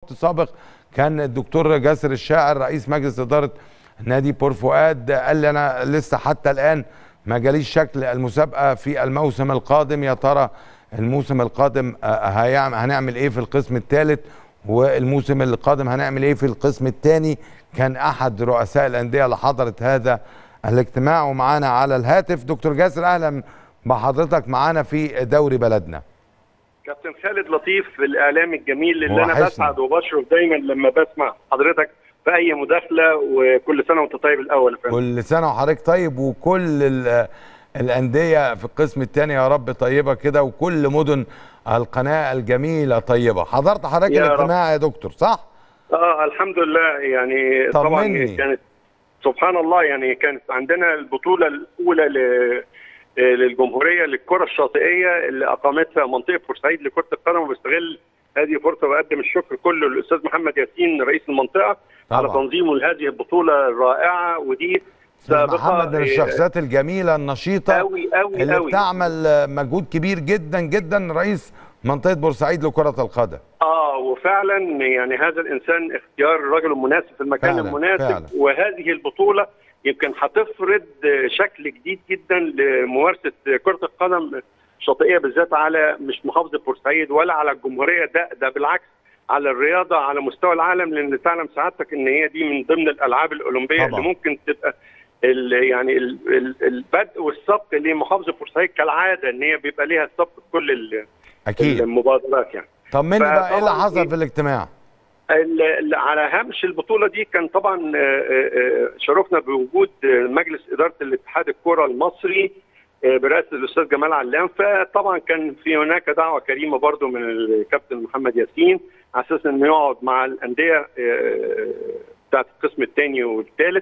وقت سابق كان الدكتور جاسر الشاعر رئيس مجلس اداره نادي بور فؤاد قال لي انا لسه حتى الان ما جاليش شكل المسابقه في الموسم القادم يا ترى الموسم القادم آه، هيعمل هنعمل ايه في القسم الثالث والموسم القادم هنعمل ايه في القسم الثاني كان احد رؤساء الانديه اللي حضرت هذا الاجتماع ومعانا على الهاتف دكتور جاسر اهلا بحضرتك معانا في دوري بلدنا كابتن خالد لطيف الاعلام الجميل اللي انا وحشني. بسعد وبشرف دايما لما بسمع حضرتك في اي مداخله وكل سنه وانت طيب الاول يا فندم كل سنه وحضرتك طيب وكل ال- الانديه في القسم الثاني يا رب طيبه كده وكل مدن القناه الجميله طيبه حضرت حضرتك يا رب. الاجتماع يا دكتور صح اه الحمد لله يعني طبعا طمني. كانت سبحان الله يعني كانت عندنا البطوله الاولى ل- للجمهوريه للكره الشاطئيه اللي اقامتها منطقه بورسعيد لكره القدم وبستغل هذه الفرصه واقدم الشكر كله للاستاذ محمد ياسين رئيس المنطقه على طبعا. تنظيمه لهذه البطوله الرائعه ودي أستاذ سابقه محمد من آه، الشخصيات الجميله النشيطه قوي قوي اللي قوي بتعمل مجهود كبير جدا جدا رئيس منطقه بورسعيد لكره القدم اه وفعلا يعني هذا الانسان اختيار الرجل المناسب في المكان فعلا، المناسب فعلا. وهذه البطوله يمكن هتفرض شكل جديد جدا لممارسه كره القدم الشاطئيه بالذات على مش محافظه بورسعيد ولا على الجمهوريه ده ده بالعكس على الرياضه على مستوى العالم لان تعلم سعادتك ان هي دي من ضمن الالعاب الاولمبيه طبعا. اللي ممكن تبقى ال يعني ال ال البدء والسبق لمحافظه بورسعيد كالعاده ان هي بيبقى ليها السبق في كل ال- اكيد المبادرات يعني طمني بقى ايه اللي فطبعاً حصل إيه؟ في الاجتماع ال- ال- على هامش البطوله دي كان طبعا آه، آه، آه، شرفنا بوجود آه، مجلس اداره الاتحاد الكره المصري آه، برئاسه الاستاذ جمال علام فطبعا كان في هناك دعوه كريمه برضو من الكابتن محمد ياسين على اساس انه يقعد مع الانديه آه، بتاعت القسم الثاني والثالث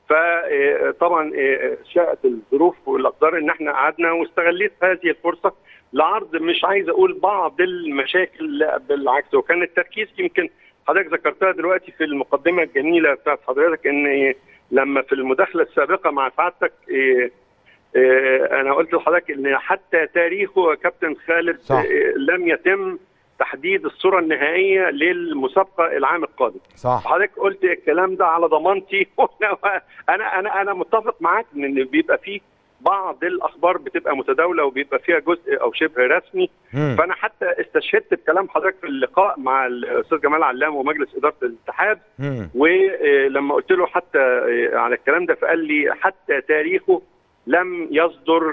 فطبعا شاءت الظروف والاقدار ان احنا قعدنا واستغليت هذه الفرصه لعرض مش عايز اقول بعض المشاكل لا بالعكس وكان التركيز يمكن حضرتك ذكرتها دلوقتي في المقدمه الجميله بتاعت حضرتك ان لما في المداخله السابقه مع سعادتك إيه، إيه، انا قلت لحضرتك ان حتى تاريخه يا كابتن خالد صح. إيه، لم يتم تحديد الصوره النهائيه للمسابقه العام القادم صح حضرتك قلت الكلام ده على ضمانتي وأنا- انا انا انا متفق معاك ان بيبقى فيه بعض الاخبار بتبقى متداوله وبيبقى فيها جزء او شبه رسمي مم. فانا حتى استشهدت بكلام حضرتك في اللقاء مع الاستاذ جمال علام ومجلس اداره الاتحاد مم. ولما قلت له حتى على الكلام ده فقال لي حتى تاريخه لم يصدر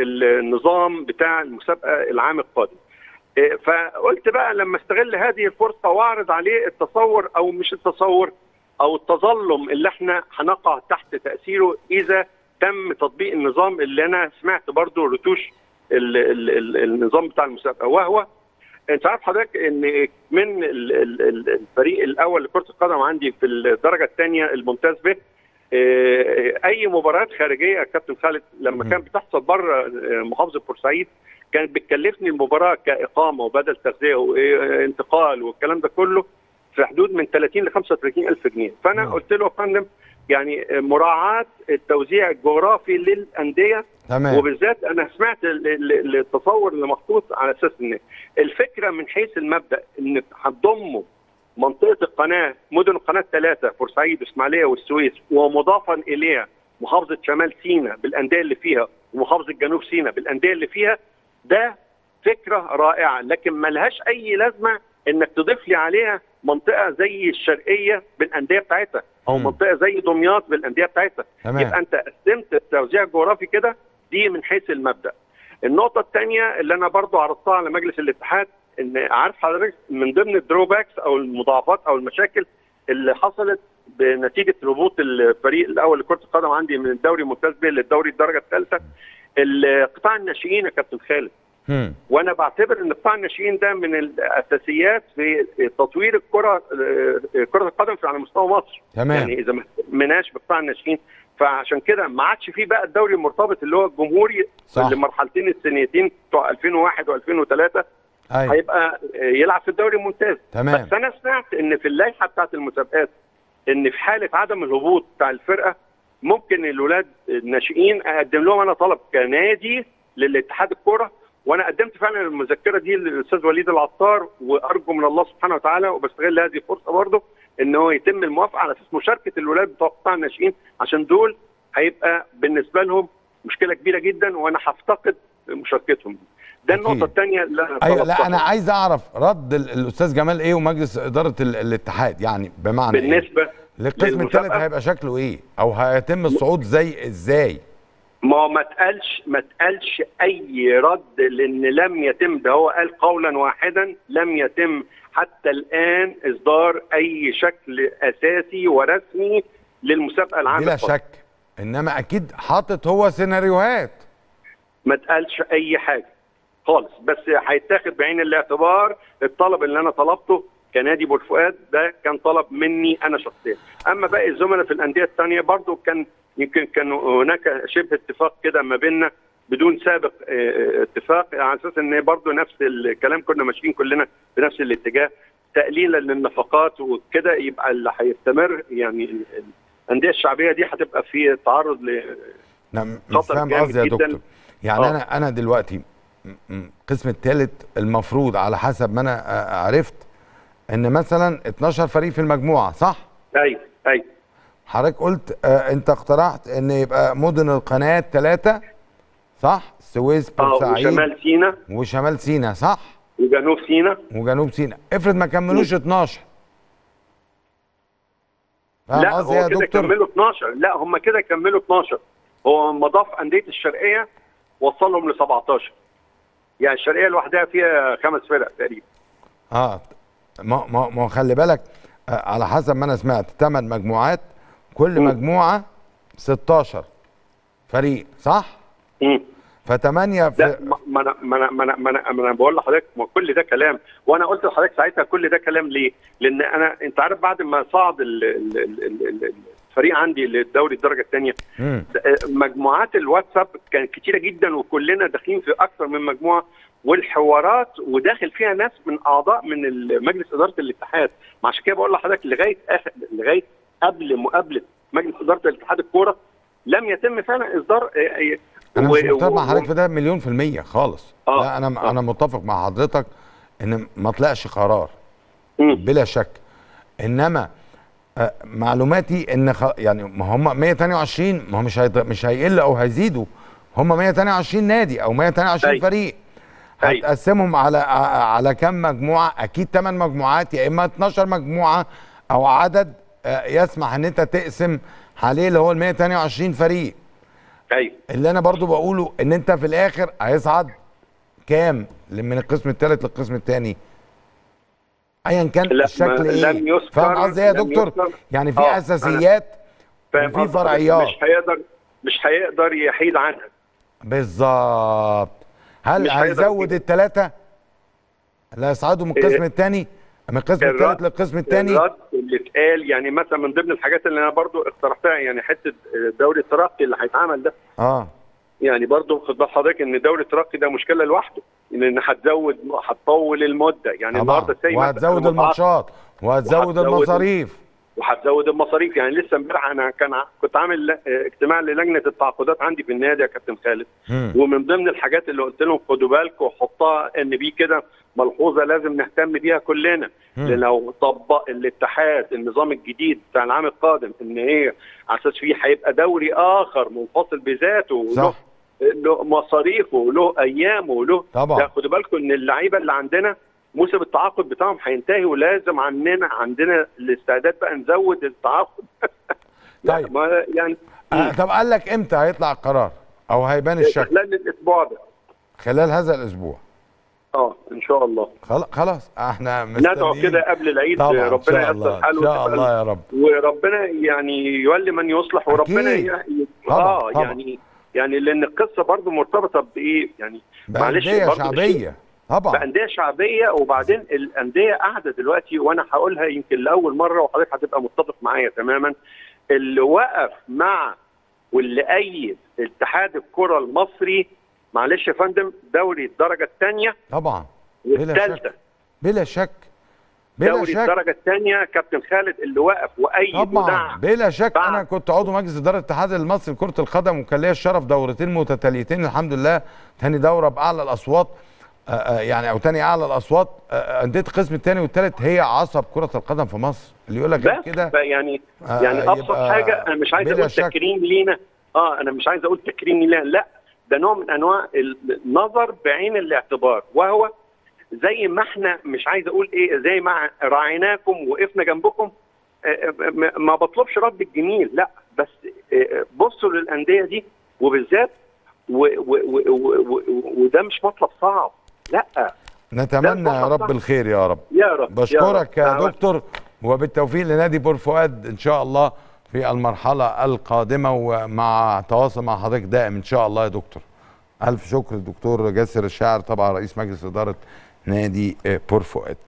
النظام بتاع المسابقه العام القادم إيه، فقلت بقى لما استغل هذه الفرصه واعرض عليه التصور او مش التصور او التظلم اللي احنا هنقع تحت تاثيره اذا تم تطبيق النظام اللي انا سمعت برضو رتوش ال ال ال النظام بتاع المسابقه وهو انت عارف حضرتك ان من ال ال ال الفريق الاول لكره القدم عندي في الدرجه الثانيه الممتاز به آه، اي مباريات خارجيه يا كابتن خالد لما مم. كانت بتحصل بره آه، محافظه بورسعيد كانت بتكلفني المباراه كاقامه وبدل تغذيه وانتقال والكلام ده كله في حدود من 30 ل 35 الف جنيه فانا مم. قلت له يا فندم يعني مراعاه التوزيع الجغرافي للانديه تمام وبالذات انا سمعت ال- ال- التصور اللي محطوط على اساس ان الفكره من حيث المبدا ان هتضموا منطقه القناه مدن القناه الثلاثه بورسعيد واسماعيليه والسويس ومضافا اليها محافظه شمال سيناء بالانديه اللي فيها ومحافظه جنوب سيناء بالانديه اللي فيها ده فكره رائعه لكن ملهاش اي لازمه انك تضيف لي عليها منطقه زي الشرقيه بالانديه بتاعتها او مم. منطقه زي دمياط بالانديه بتاعتها تمام يبقى انت قسمت التوزيع الجغرافي كده دي من حيث المبدا النقطه الثانيه اللي انا برضو عرضتها على مجلس الاتحاد ان عارف حضرتك من ضمن الدروباكس او المضاعفات او المشاكل اللي حصلت بنتيجه هبوط الفريق الاول لكره القدم عندي من الدوري الممتاز به للدوري الدرجه الثالثه قطاع الناشئين يا كابتن خالد مم. وانا بعتبر ان قطاع الناشئين ده من الاساسيات في تطوير الكره كره القدم في على مستوى مصر تمام يعني اذا ما اهتمناش بقطاع الناشئين فعشان كده ما عادش فيه بقى الدوري المرتبط اللي هو الجمهوري صح. اللي مرحلتين السنتين بتوع 2001 و2003 ايوه هيبقى يلعب في الدوري الممتاز تمام بس انا سمعت ان في اللائحه بتاعت المسابقات ان في حاله عدم الهبوط بتاع الفرقه ممكن الولاد الناشئين اقدم لهم انا طلب كنادي للاتحاد الكوره وانا قدمت فعلا المذكره دي للاستاذ وليد العطار وارجو من الله سبحانه وتعالى وبستغل هذه الفرصه برضه ان هو يتم الموافقه على اساس مشاركه الولاد بتوع قطاع الناشئين عشان دول هيبقى بالنسبه لهم مشكله كبيره جدا وانا هفتقد مشاركتهم ده أكيد. النقطه الثانيه اللي انا ايوه لا طلبتها. انا عايز اعرف رد ال- الاستاذ جمال ايه ومجلس اداره ال- الاتحاد يعني بمعنى إيه؟ بالنسبه القسم الثالث للمسابقة؟ هيبقى شكله ايه او هيتم الصعود زي ازاي ما هو ما اتقالش ما اتقالش اي رد لان لم يتم ده هو قال قولا واحدا لم يتم حتى الان اصدار اي شكل اساسي ورسمي للمسابقه العامه بلا الخاصة. شك انما اكيد حاطط هو سيناريوهات ما اتقالش اي حاجه خالص بس هيتاخد بعين الاعتبار الطلب اللي انا طلبته كنادي بورفؤاد ده كان طلب مني انا شخصيا اما باقي الزملاء في الانديه الثانيه برضو كان يمكن كان هناك شبه اتفاق كده ما بيننا بدون سابق اه، اه، اتفاق على اساس ان برضو نفس الكلام كنا ماشيين كلنا بنفس الاتجاه تقليلا للنفقات وكده يبقى اللي هيستمر يعني ال- الانديه الشعبيه دي هتبقى في تعرض ل انا مش خطر فاهم جامد قصدي يا جداً. دكتور يعني آه. انا انا دلوقتي م- م- القسم الثالث المفروض على حسب ما انا آه، عرفت ان مثلا 12 فريق في المجموعه صح ايوه ايوه حضرتك قلت آه انت اقترحت ان يبقى مدن القناه ثلاثه صح السويس اه بورسعيد وشمال سيناء وشمال سيناء صح وجنوب سيناء وجنوب سيناء افرض ما كملوش 12 فاهم لا قصدي يا هو كده دكتور كملوا 12 لا هم كده كملوا 12 هو لما ضاف انديه الشرقيه وصلهم ل 17 يعني الشرقيه لوحدها فيها خمس فرق تقريبا اه ما ما ما خلي بالك آه على حسب ما انا سمعت ثمان مجموعات كل مم. مجموعه 16 فريق صح؟ مم. فثمانيه لا في ما ما انا ما انا ما انا ما انا, ما أنا بقول لحضرتك ما كل ده كلام وانا قلت لحضرتك ساعتها كل ده كلام ليه؟ لان انا انت عارف بعد ما صعد ال- ال- ال- ال- ال- الفريق عندي للدوري الدرجه الثانيه مم. مجموعات الواتساب كانت كتيره جدا وكلنا داخلين في اكثر من مجموعه والحوارات وداخل فيها ناس من اعضاء من مجلس اداره الاتحاد ما عشان كده بقول لحضرتك لغايه اخر لغايه قبل مقابله مجلس اداره الاتحاد الكوره لم يتم فعلا اصدار آه، آه، انا و- مش مختلف مع و- حضرتك في ده مليون في المية خالص آه. لا انا آه. انا متفق مع حضرتك ان ما طلعش قرار مم. بلا شك انما آه، معلوماتي ان خ... يعني ما هم 122 ما هو مش هيط... مش هيقل او هيزيدوا هم 122 نادي او 122 أيوة. فريق أيوة. هتقسمهم على ع- على كام مجموعه اكيد 8 مجموعات يا اما 12 مجموعه او عدد آه، يسمح ان انت تقسم عليه اللي هو ال 122 فريق ايوه اللي انا برضو بقوله ان انت في الاخر هيصعد كام من القسم الثالث للقسم الثاني ايا كان لا، الشكل ما- ايه لم يذكر- فاهم قصدي ايه يا لم دكتور يذكر. يعني في آه، أنا اساسيات فاهم وفي قصدك، فرعيات مش هيقدر مش هيقدر يحيد عنها بالظبط هل مش هيقدر هيزود يجيب. الثلاثه اللي هيصعدوا من القسم إيه. الثاني من القسم الرد- الثالث للقسم الثاني الرد اللي اتقال يعني مثلا من ضمن الحاجات اللي انا برضو اقترحتها يعني حته دوري الترقي اللي هيتعمل ده اه يعني برضو خد بال حضرتك ان دوري الترقي ده مشكله لوحده ان هتزود هتطول المده يعني طبعا النهارده زي ما وهتزود أنا متعاقد الماتشات وهتزود وهتزود- المصاريف وهتزود المصاريف يعني لسه امبارح انا كان ع- كنت عامل ل- اجتماع للجنه التعاقدات عندي في النادي يا كابتن خالد مم. ومن ضمن الحاجات اللي قلت لهم خدوا بالكم وحطها ان بي كده ملحوظه لازم نهتم بيها كلنا مم. لان لو طبق الاتحاد النظام الجديد بتاع العام القادم ان هي على اساس فيه هيبقى دوري اخر منفصل بذاته وله صح له مصاريفه وله ايامه وله طبعا. لا خدوا بالكم ان اللعيبه اللي عندنا موسم التعاقد بتاعهم هينتهي ولازم عندنا عندنا الاستعداد بقى نزود التعاقد لا، طيب. ما يعني آه طب قال لك امتى هيطلع القرار او هيبان الشكل خلال الاسبوع ده خلال هذا الاسبوع اه ان شاء الله خلاص خلاص احنا ندعو مستنيين. كده قبل العيد طبعا ان ربنا شاء ييسر الله حاله ان شاء وتبقى- الله يا رب وربنا يعني يولي من يصلح وربنا أكيد. ي... ي- طبعا، اه طبعا. يعني يعني لان القصه برضو مرتبطه بايه يعني معلش بأندية برضو شعبيه طبعا بانديه شعبيه وبعدين الانديه قاعده دلوقتي وانا هقولها يمكن لاول مره وحضرتك هتبقى متفق معايا تماما اللي وقف مع واللي ايد اتحاد الكره المصري معلش يا فندم دوري الدرجه الثانيه طبعا بلا والثالثه شك بلا شك بلا دوري شك الدرجه الثانيه كابتن خالد اللي وقف وايد طبعا ودعم بلا شك بعد. انا كنت عضو مجلس اداره الاتحاد المصري لكره القدم وكان ليا الشرف دورتين متتاليتين الحمد لله تاني دوره باعلى الاصوات آه، آه، يعني او تاني اعلى الاصوات آه، آه، انديه القسم الثاني والثالث هي عصب كره القدم في مصر اللي يقول لك غير بس كده بقى يعني آه، يعني ابسط يبقى حاجه انا مش عايز بلا اقول شك. تكريم لينا اه انا مش عايز اقول تكريم لينا لا ده نوع من انواع النظر بعين الاعتبار وهو زي ما احنا مش عايز اقول ايه زي ما راعيناكم وقفنا جنبكم آه، ما- ما بطلبش رد الجميل لا بس آه، بصوا للانديه دي وبالذات و- و- و- و- و- وده مش مطلب صعب لا نتمنى يا رب الخير يا رب يا رب بشكرك يا يا رب. دكتور وبالتوفيق لنادي بور فؤاد ان شاء الله في المرحله القادمه ومع تواصل مع حضرتك دائم ان شاء الله يا دكتور الف شكر الدكتور جاسر الشاعر طبعا رئيس مجلس اداره نادي آه، بور فؤاد